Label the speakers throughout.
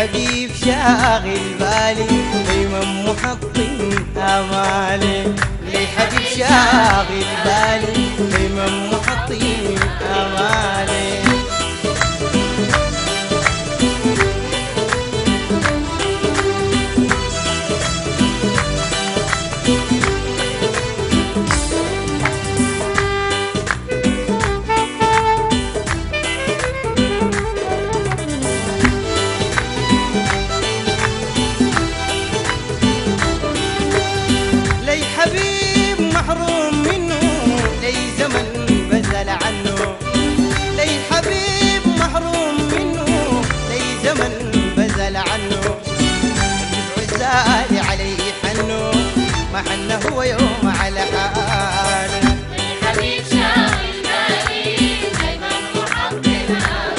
Speaker 1: حبيب شاغل بالي دايما محطم امالي لي حبيب شاغل بالي دايما محطم امالي لي حبيب محروم منه لي زمن بزل عنه لي حبيب محروم منه لي زمن بزل عنه عزالي علي حنه ما حنه هو يوم على حاله
Speaker 2: حبيب شاغل بالي دايما محطم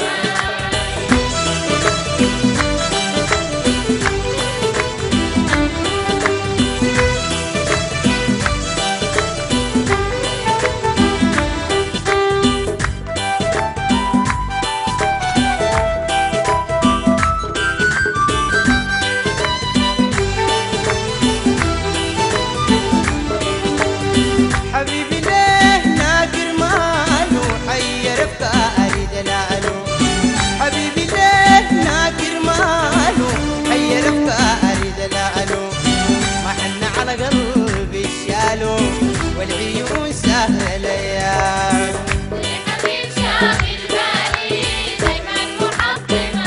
Speaker 1: حبيبي ليه ناقر ماله حير افكاري دلاله حبيبي ليه ناقر ماله حير افكاري دلاله ما حن على قلبي الشالو والعيون سهله يا
Speaker 2: حبيب شاغل بالي دايما محطم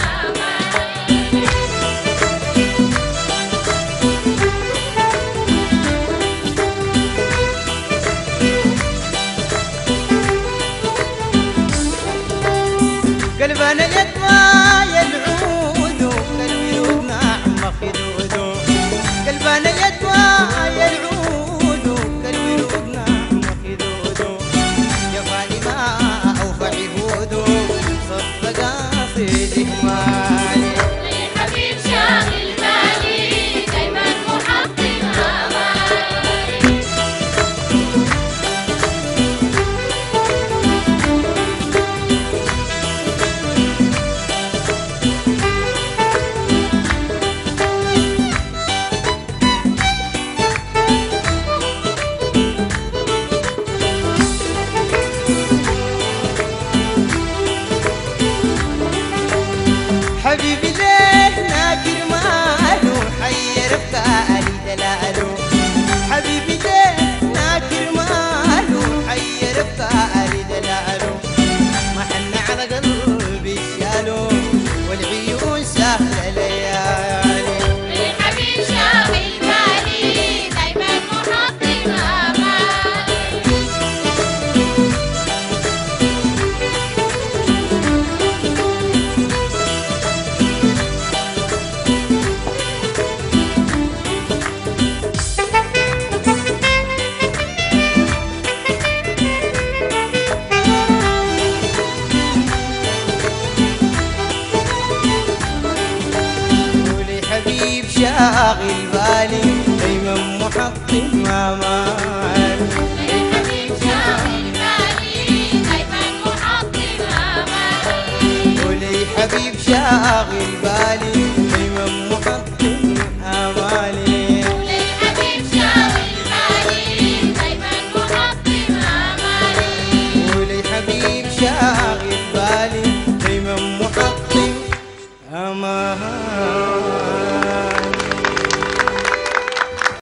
Speaker 1: قلبنا يطمع يلعود قلبي نعم خدود قلبنا يطمع يلعود قلبي نعم خدود جفاني ما اوفى عهود صدق قاصد مالي
Speaker 2: حبيب شاغل بالي دايما محطم امالي
Speaker 1: حبيبي ليه ناكر ماله حير افكاري دلاله حبيبي ليه ناكر ماله حير افكاري دلاله ما حن على قلبي شالو والعيون سهله ليالي
Speaker 2: حبيب شاغل بالي دايما محطم امالي
Speaker 1: قولي حبيب شاغل بالي دايما محطم امالي
Speaker 2: حبيب شاغل بالي دايما محطم امالي
Speaker 1: قولي حبيب شاغل بالي